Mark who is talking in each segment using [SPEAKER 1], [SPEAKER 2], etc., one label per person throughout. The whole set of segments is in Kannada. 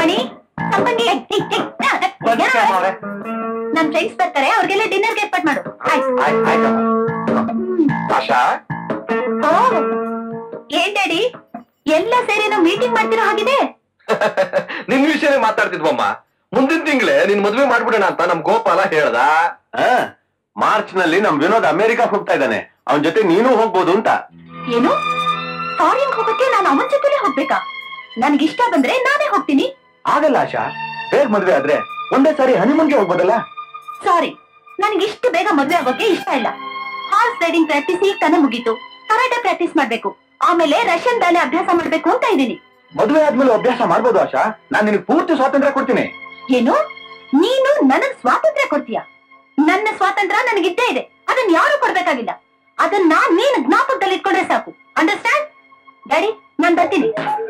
[SPEAKER 1] ಮಣಿ ಸಂಬಂಧಿ
[SPEAKER 2] ಬಂದೆ ಮಾವ್ರೆ.
[SPEAKER 1] ನನ್ ಫ್ರೆಂಡ್ಸ್ ಬರ್ತಾರೆ ಅವ್ರಿಗೆಲ್ಲ ಡಿನ್ನರ್ ಏರ್ಪಾಟ್ ಮಾಡು ಆಯ್ತು
[SPEAKER 2] ಆಯ್ತ್- ಆಯ್ತಮ್ಮ ಆಶಾ
[SPEAKER 1] ಓ ಏನ್ ಡ್ಯಾಡಿ ಎಲ್ಲ ಸೇರಿ ನಾವು ಮೀಟಿಂಗ್ ಮಾಡ್ತಿರೋ ಹಾಗಿದೆ
[SPEAKER 2] ನಿನ್ ವಿಷಯನೇ ಮಾತಾಡ್ತಿದ್ವಮ್ಮ ಮುಂದಿನ ತಿಂಗಳೇ ನಿನ್ ಮದ್ವೆ ಮಾಡ್ಬಿಡೋಣ ಅಂತ ನಮ್ ಗೋಪಾಲ ಹೇಳ್ದ ಮಾರ್ಚ್ ನಲ್ಲಿ ನಮ್ ವಿನೋದ್ ಅಮೆರಿಕಾ ಹೋಗ್ತಾ ಇದ್ದಾನೆ ಅವನ್ ಜೊತೆ ನೀನು ಹೋಗ್ಬೋದು ಅಂತ
[SPEAKER 1] ಏನು ಫಾರಿನ್ ಹೋಗಕ್ಕೆ ನಾನು ಅವನ ಜೊತೆಲೇ ಹೋಗ್ಬೇಕಾ ನನ್ಗಿಷ್ಟ ಬಂದ್ರೆ ನಾನೇ ಹೋಗ್ತೀನಿ
[SPEAKER 2] ಆಗಲ್ಲ ಆಶಾ ಬೇಗ ಮದ್ವೆ ಆದ್ರೆ ಒಂದೇ ಸಾರಿ ಹನಿಮನ್ಗೆ ಹೋಗ್ಬೋದಲ್ಲ
[SPEAKER 1] ಸಾರಿ ನನ್ಗಿಷ್ಟು ಬೇಗ ಮದ್ವೆ ಆಗೋಕೆ ಇಷ್ಟ ಇಲ್ಲ ಹಾರ್ಸ್ ರೈಡಿಂಗ್ ಪ್ರಾಕ್ಟೀಸ್ ಈಗ ತಾನೇ ಮುಗೀತು ಕರಾಟೆ ಪ್ರಾಕ್ಟೀಸ್ ಮಾಡ್ಬೇಕು ಆಮೇಲೆ ರಷ್ಯನ್ ಬ್ಯಾಲೆ ಅಭ್ಯಾಸ ಮಾಡ್ಬೇಕು ಅಂತ ಇದೀನಿ
[SPEAKER 2] ಮದ್ವೆ ಆದ್ಮೇಲೆ ಅಭ್ಯಾಸ ಮಾಡ್ಬೋದು ಆಶಾ ನಾನ್ ನಿನಗೆ ಪೂರ್ತಿ ಸ್ವಾತಂತ್ರ್ಯ ಕೊಡ್ತೀನಿ
[SPEAKER 1] ಏನು ನೀನು ನನಗ್ ಸ್ವಾತಂತ್ರ್ಯ ಕೊಡ್ತೀಯ ನನ್ನ ಸ್ವಾತಂತ್ರ್ಯ ನನಗಿದ್ದೇ ಇದೆ ಅದನ್ನ ಯಾರು ಕೊಡ್ಬೇಕಾಗಿಲ್ಲ ಅದನ್ನ ನೀನು ಜ್ಞಾಪಕದಲ್ಲಿ ಇಟ್ಕೊಂಡ್ರೆ ಸಾಕು ಅಂಡರ್ಸ್ಟ್ಯಾಂಡ್ ಡ್ಯಾಡಿ ನಾನ್ ಬರ್ತೀನಿ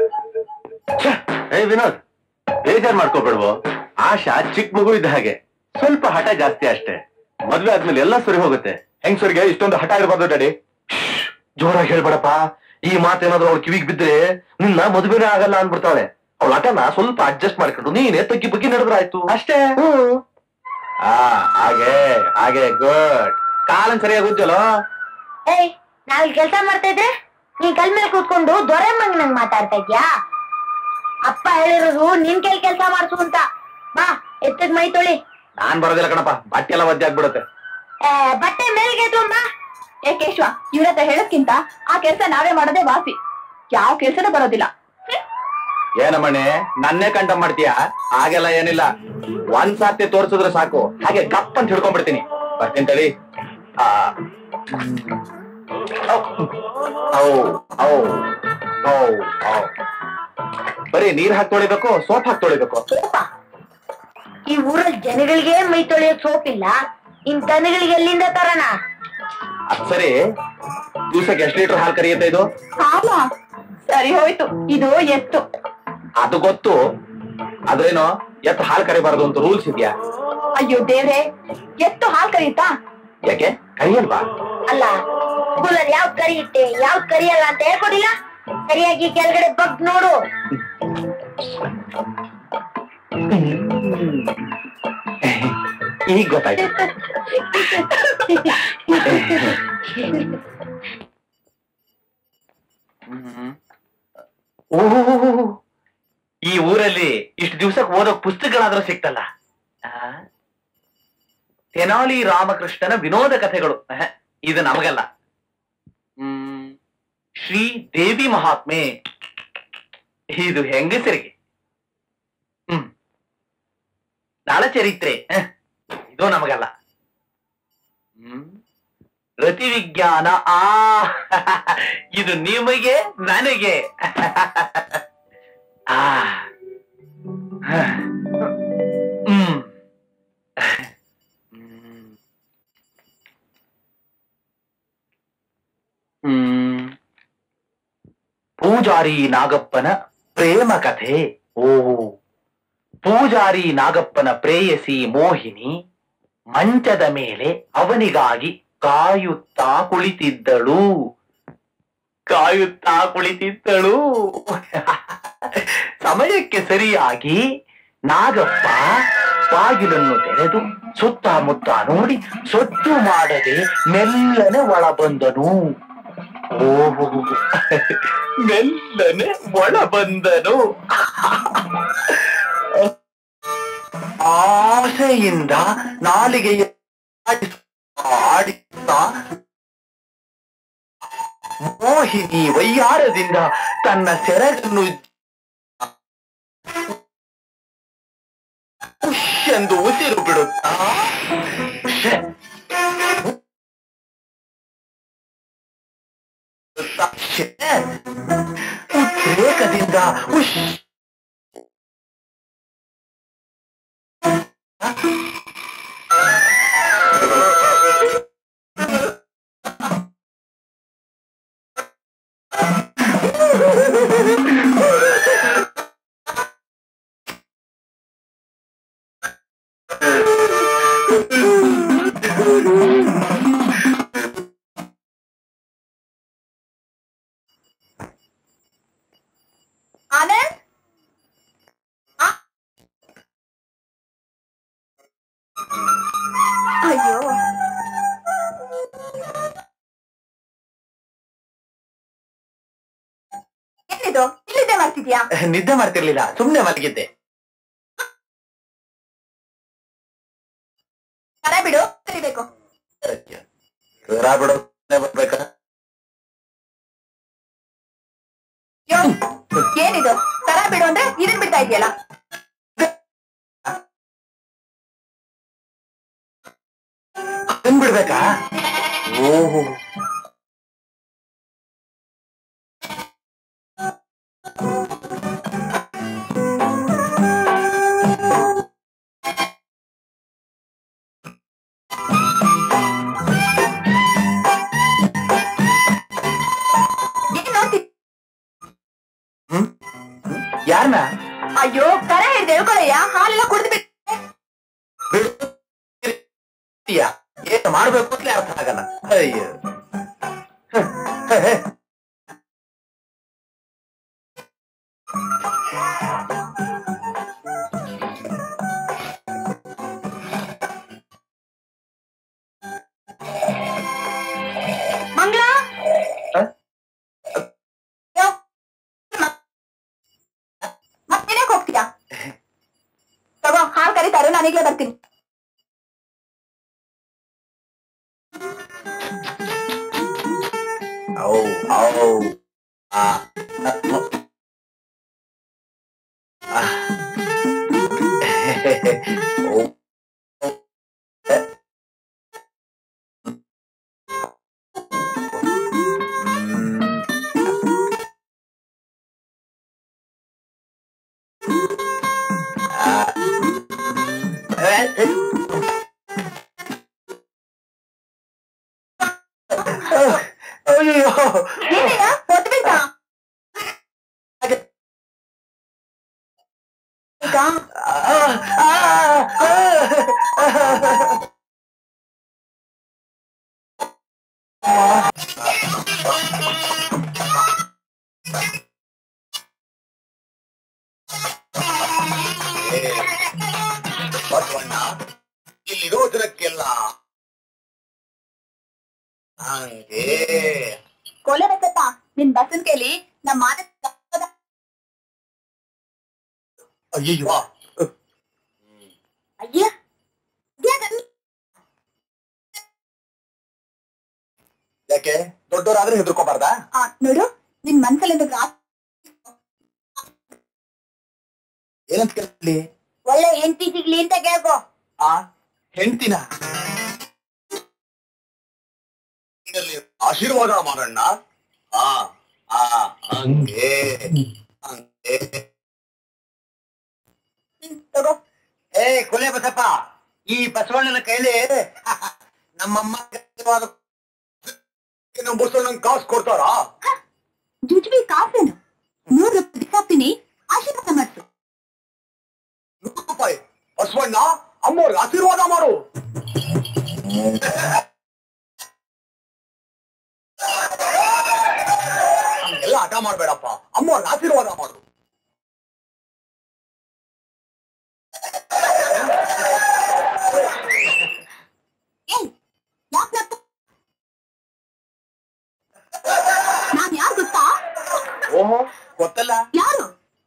[SPEAKER 2] ಏ ವಿನೋದ್ ಬೇಜಾರ್ ಮಾಡ್ಕೋಬೇಡ್ವೋ ಆಶಾ ಚಿಕ್ಕ ಮಗು ಇದ್ದ ಹಾಗೆ ಸ್ವಲ್ಪ ಹಠ ಜಾಸ್ತಿ ಅಷ್ಟೇ ಮದ್ವೆ ಆದ್ಮೇಲೆ ಎಲ್ಲ ಸರಿ ಹೋಗುತ್ತೆ ಹೆಂಗ್ಸರಿಗೆ ಇಷ್ಟೊಂದು ಹಠ ಇರಬಾರ್ದು ಡ್ಯಾಡಿ ಜೋರಾಗಿ ಹೇಳ್ಬೇಡಪ್ಪ ಈ ಮಾತೇನಾದ್ರೂ ಅವ್ಳ ಕಿವಿಗ್ ಬಿದ್ರೆ ನಿನ್ನ ಮದುವೆನೇ ಆಗಲ್ಲ ಅನ್ಬಿಡ್ತಾಳೆ ಅವಳ ಹಠನ ಸ್ವಲ್ಪ ಅಡ್ಜಸ್ಟ್ ಮಾಡ್ಕೊಂಡು ನೀನೇ ತಗ್ಗಿ ಬಗ್ಗಿ ನಡೆದ್ರೆ ಆಯ್ತು ಅಷ್ಟೇ ಆ ಹಾಗೆ ಹಾಗೆ ಗುಡ್ ಕಾಲನ್ ಸರಿಯಾಗಿ ಉಜ್ಜಲೋ
[SPEAKER 1] ಏಯ್ ನಾವ್ ಕೆಲಸ ಮಾಡ್ತಾ ಇದ್ರೆ ನೀ ಕಲ್ ಮೇಲೆ ಕೂತ್ಕೊಂಡು ದೊರೆ ನಂಗ್ ಮಾತಾಡ್ತಾ ಇದ್ಯಾ ಅಪ್ಪ ಹೇಳಿರೋದು ನಿನ್ ಕೈಲಿ ಕೆಲಸ ಮಾಡ್ಸು ಅಂತ ಬಾ ಎತ್ತದ್ ಮೈ ತೊಳಿ
[SPEAKER 2] ನಾನ್ ಬರೋದಿಲ್ಲ ಕಣಪ್ಪ ಬಟ್ಟೆ ಎಲ್ಲ ಒದ್ದೆ ಆಗ್ಬಿಡುತ್ತೆ
[SPEAKER 1] ಏ, ಬಟ್ಟೆ ಮೇಲ್ಗೆ ತುಂಬ ಏ ಕೇಶವ ಇವ್ರ ಹತ್ರ ಹೇಳೋದ್ಕಿಂತ ಆ ಕೆಲಸ ನಾವೇ ಮಾಡೋದೇ ವಾಸಿ ಯಾವ ಕೆಲ್ಸನೂ ಬರೋದಿಲ್ಲ
[SPEAKER 2] ಏನಮ್ಮಣ್ಣೆ ನನ್ನೇ ಕಂಠ ಮಾಡ್ತೀಯ ಹಾಗೆಲ್ಲ ಏನಿಲ್ಲ ಒಂದ್ ಸಾರ್ತಿ ತೋರ್ಸಿದ್ರೆ ಸಾಕು ಹಾಗೆ ಕಪ್ ಅಂತ ಹಿಡ್ಕೊಂಡ್ಬಿಡ್ತೀನಿ ಬರ್ತೀನಿ ತಡಿ ಆ. ಔ, ಔ, ಔ, ಔ. ಬರೀ ನೀರ್ ಹಾಕಿ ತೊಳಿಬೇಕು ಸೋಪ್ ಹಾಕಿ ತೊಳಿಬೇಕು
[SPEAKER 1] ಸೋಪ ಈ ಊರಲ್ಲಿ ಜನಗಳಿಗೆ ಮೈ ತೊಳೆಯೋಕ್ ಸೋಪ್ ಇಲ್ಲ ಇನ್ ದನಗಳಿಗೆ ಎಲ್ಲಿಂದ ತರೋಣ
[SPEAKER 2] ಅದ್ ಸರಿ ದಿವ್ಸಕ್ಕೆ ಎಷ್ಟು ಲೀಟರ್ ಹಾಲು ಕರಿಯುತ್ತೆ ಇದು
[SPEAKER 1] ಹಾಲ ಸರಿ ಹೋಯ್ತು ಇದು ಎತ್ತು
[SPEAKER 2] ಅದು ಗೊತ್ತು ಅದೇನೋ ಎತ್ತು ಹಾಲು ಕರಿಬಾರ್ದು ಅಂತ ರೂಲ್ಸ್ ಇದೆಯಾ
[SPEAKER 1] ಅಯ್ಯೋ ದೇವ್ರೆ ಎತ್ತು ಹಾಲ್ ಕರೆಯುತ್ತಾ
[SPEAKER 2] ಯಾಕೆ ಕರಿಯಲ್ವಾ
[SPEAKER 1] ಅಲ್ಲ ಸ್ಕೂಲಲ್ಲಿ ಯಾವ್ದ್ ಕರಿಯುತ್ತೆ ಯಾವ್ದ್ ಕರಿಯಲ್ಲ ಅಂತ ಹೇಳ್ಕೊಡಿಲ್ಲ ಸರಿಯಾಗಿ ಕೆಳಗಡೆ ಬಗ್ ನೋಡು
[SPEAKER 2] ಈಗ ಗೊತ್ತಾಯ್ತು ಓಹ್ ಈ ಊರಲ್ಲಿ ಇಷ್ಟು ದಿವ್ಸಕ್ಕೆ ಓದೋ ಪುಸ್ತಕಗಳಾದ್ರೂ ಸಿಕ್ತಲ್ಲ ಆ? ತೆನಾಲಿ ರಾಮಕೃಷ್ಣನ ವಿನೋದ ಕಥೆಗಳು ಅಹ್, ಇದು ನಮಗಲ್ಲ ಹ್ಮ್ ಶ್ರೀ ದೇವಿ ಮಹಾತ್ಮೆ ಇದು ಹೆಂಗಸರಿಗೆ ಹ್ಮ್ ನಳಚರಿತ್ರೆ ಅಹ್, ಇದು ನಮಗಲ್ಲ ಹ್ಮ್ ರತಿ ವಿಜ್ಞಾನ ಆ ಇದು ನಿಮಗೆ ನನಗೆ ಆ ಹ. ಹ್ಮ್ ಹ್ಮ್. ಹ್ಮ್ ಪೂಜಾರಿ ನಾಗಪ್ಪನ ಪ್ರೇಮ ಕಥೆ ಓ ಪೂಜಾರಿ ನಾಗಪ್ಪನ ಪ್ರೇಯಸಿ ಮೋಹಿನಿ ಮಂಚದ ಮೇಲೆ ಅವನಿಗಾಗಿ ಕಾಯುತ್ತಾ ಕುಳಿತಿದ್ದಳು ಕಾಯುತ್ತಾ ಕುಳಿತಿದ್ದಳು ಸಮಯಕ್ಕೆ ಸರಿಯಾಗಿ ನಾಗಪ್ಪ ಬಾಗಿಲನ್ನು ತೆರೆದು ಸುತ್ತಮುತ್ತ ನೋಡಿ ಸೊಟ್ಟು ಮಾಡದೆ ಮೆಲ್ಲನೆ ಒಳ ಬಂದನು ಓಹೋ ಮೆಲ್ಲನೆ ಒಳ ಬಂದನು ಆಸೆಯಿಂದ ನಾಲಿಗೆಯ ಆಡಿಸುತ್ತಾ ಆಡಿಸುತ್ತಾ ಮೋಹಿನಿ ವೈಯಾರದಿಂದ ತನ್ನ ಸೆರಗನ್ನು ಉಶ್ ಎಂದು ಉಸಿರು ಬಿಡುತ್ತಾ ಶ್ಯೆ. ಶ್ಯೆ. ಉದ್ರೇಕದಿಂದ ಉಶ್
[SPEAKER 1] ಆನಂದ್ ಮಾಡ್ತಿದ್ಯಾ
[SPEAKER 3] ನಿದ್ದೆ ಮಾಡ್ತಿರ್ಲಿಲ್ಲ ಸುಮ್ನೆ ಮಲಗಿದ್ದೆ
[SPEAKER 1] ಕರ ಬಿಡು ಕರಿಬೇಕು
[SPEAKER 3] ಜ್ವರ ಬಿಡೋ ಬರ್ಬೇಕಾ
[SPEAKER 1] ಯೋ, ಏನಿದು ಕರ ಬಿಡು ಅಂದ್ರೆ ಇದನ್ ಬಿಡ್ತಾ ಇದೆಯಲ್ಲ
[SPEAKER 3] ಅದನ್ ಬಿಡ್ಬೇಕಾ ಓಹೋ
[SPEAKER 1] ಏನ್ ನೋಡ್ತಿ
[SPEAKER 3] ಹ್ಮ್ ಯಾರನ್ನ
[SPEAKER 1] ಅಯ್ಯೋ ಕರ ಹಿಡ್ದು ಹೇಳ್ಕೊಳಯ್ಯ ಹಾಲೆಲ್ಲ ಕುಡಿದು ಬಿಟ್ಟು
[SPEAKER 3] ಬಿಡ್ತೀಯ ಏನು ಮಾಡ್ಬೇಕು ಅಂತಲೇ ಅರ್ಥ ಆಗಲ್ಲ ಅಯ್ಯೋ ಹ, ಹ, ಹ.
[SPEAKER 1] ಮಂಗಳ
[SPEAKER 3] ಹ?
[SPEAKER 1] ಯೋ, ಮ- ಮತ್ತೇನಕ್ಕೆ ಹೋಗ್ತೀಯಾ ತಗೋ ಹಾಲು ಕರೀತಾರು ನಾನೀಗ್ಲೇ ಬರ್ತೀನಿ
[SPEAKER 3] ಔ ಔ ಆ ಆ. ಓ ಅಯ್ಯೋ
[SPEAKER 1] ಏನಯ್ಯ ಹೊತ್ತು ಬೀಳ್ತಾ ಈಗ
[SPEAKER 3] ಬಸವಣ್ಣ ಇಲ್ಲಿರೋ ಜನಕ್ಕೆಲ್ಲ ಹಂಗೆ
[SPEAKER 1] ಕೊಲೆ ಬೆತ್ತಪ್ಪ ನಿನ್ ಬಸ್ಸನ್ ಕೇಳಿ ನಮ್ಮ ಮಾನ
[SPEAKER 3] ಅಯ್ಯೋ
[SPEAKER 1] ಅಯ್ಯ ಇದ್ಯಾಕಂಗ್
[SPEAKER 3] ಯಾಕೆ ದೊಡ್ಡವರಾದ್ರೆ ಹೆದರ್ಕೋಬಾರ್ದಾ
[SPEAKER 1] ಆ, ನೋಡು ನಿನ್ ಮನ್ಸಲ್ಲಿ ಏನಾದ್ರು ಆ-
[SPEAKER 3] ಏನಂತ ಕೇಳಿ
[SPEAKER 1] ಒಳ್ಳೆ ಹೆಂಡತಿ ಸಿಗ್ಲಿ ಅಂತ ಕೇಳ್ಕೊ
[SPEAKER 3] ಆ ಹೆಂಡ್ತಿನ ಇದರಲ್ಲಿ ಆಶೀರ್ವಾದ ಮಾಡೋಣ ಆ ಆ ಹಂಗೆ ಹಂಗೆ
[SPEAKER 1] ಹ್ಮ್, ತಗೋ
[SPEAKER 3] ಏ ಕೊಲೆ ಬಸಪ್ಪ ಈ ಬಸವಣ್ಣನ ಕೈಲಿ ನಮ್ಮಮ್ಮ ಆಶೀರ್ವಾದ ನಮ್ಮ ಬಸವಣ್ಣನ ಕಾಸು ಕೊಡ್ತಾರಾ
[SPEAKER 1] ಜುಜ್ಬಿ ಕಾಸೇನು ನೂರು ರೂಪಾಯಿ ಬಿಸಾಕ್ತೀನಿ ಆಶೀರ್ವಾದ ಮಾಡ್ತು
[SPEAKER 3] ನೂರು ರೂಪಾಯಿ ಬಸವಣ್ಣ ಅಮ್ಮವ್ರಿಗೆ ಆಶೀರ್ವಾದ ಮಾಡು ಹಂಗೆಲ್ಲ ಹಠ ಮಾಡ್ಬೇಡಪ್ಪ ಅಮ್ಮವ್ರಿಗೆ ಆಶೀರ್ವಾದ ಮಾಡು
[SPEAKER 1] ಏಯ್ ಯಾಕೆ ನಗ್ತಾ ನಾನ್ ಯಾರು ಗೊತ್ತಾ
[SPEAKER 3] ಓಹೋ ಗೊತ್ತಲ್ಲ
[SPEAKER 1] ಯಾರು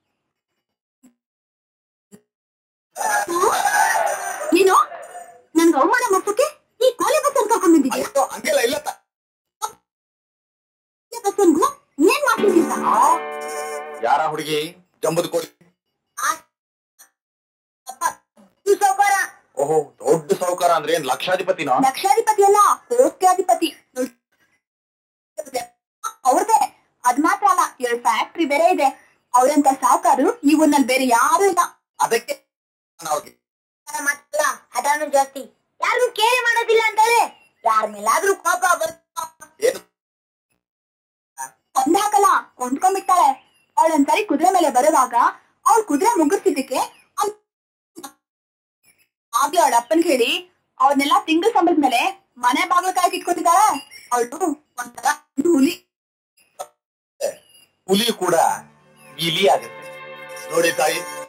[SPEAKER 1] ನೀನು ನನ್ಗೆ ಅವಮಾನ ಮಾಡ್ಸಕ್ಕೆ ಈ ಕೋಲೆ ಬಸ್ ಅಂತ ಕರ್ಕೊಂಡ್ ಬಂದಿದ್ಯಾ
[SPEAKER 3] ಅಯ್ಯೋ ಹಂಗೆಲ್ಲ ಇಲ್ಲ ತ-
[SPEAKER 1] ಕೋಲೆ ಬಸ್ ಅನ್ಗು ಏನ್ ಮಾಡ್ತಿದ್ದಿಲ್ಲ
[SPEAKER 3] ಆ? ಯಾರ ಹುಡುಗಿ ಜಂಬದ ಕೋಳಿ
[SPEAKER 1] ಸೌಕರ
[SPEAKER 3] ಓಹೋ ದೊಡ್ಡ ಸಾಹುಕಾರ ಅಂದ್ರೆ ಏನ್ ಲಕ್ಷಾಧಿಪತಿನ
[SPEAKER 1] ಲಕ್ಷಾಧಿಪತಿ ಅಲ್ಲ ಕೋಟ್ಯಾಧಿಪತಿ ಅವ್ರದೇ ಅದ್ ಮಾತ್ರ ಅಲ್ಲ ಎರಡು ಫ್ಯಾಕ್ಟ್ರಿ ಬೇರೆ ಇದೆ ಅವ್ರಂತ ಸಾವುಕಾರು ಈ ಊರ್ನಲ್ಲಿ ಬೇರೆ ಯಾರು ಇಲ್ಲ
[SPEAKER 3] ಅದಕ್ಕೆ ನಾನು ಅವ್ರಿಗೆ
[SPEAKER 1] ಮಾತ್ರ ಹಠಾನು ಜಾಸ್ತಿ ಯಾರು ಕೇಳಿ ಮಾಡೋದಿಲ್ಲ ಅಂತಾಳೆ ಯಾರ ಮೇಲಾದ್ರೂ ಕೋಪ
[SPEAKER 3] ಏನು
[SPEAKER 1] ಕೊಂದ್ ಹಾಕಲ್ಲ ಕೊಂಡ್ಕೊಂಡ್ಬಿಡ್ತಾಳೆ ಅವಳೊಂದ್ಸರಿ ಕುದುರೆ ಮೇಲೆ ಬರುವಾಗ ಅವ್ಳ ಕುದುರೆ ಮುಗಿಸ್ತಿದ್ದಕ್ಕೆ ಆಗ್ಲೇ ಅವಳ ಅಪ್ಪನ್ ಹೇಳಿ ಅವನ್ನೆಲ್ಲ ತಿಂಗಳು ಸಂಬಳದ ಮೇಲೆ ಮನೆ ಬಾಗಿಲು ಕಾಯ್ದು ಇಟ್ಕೊತಿದ್ದಾಳೆ ಅವಳು ಒಂಥರ ಹುಲಿ
[SPEAKER 3] ಹುಲಿ ಕೂಡ ಇಲಿ ಆಗುತ್ತೆ ನೋಡಿ ತಾಯಿ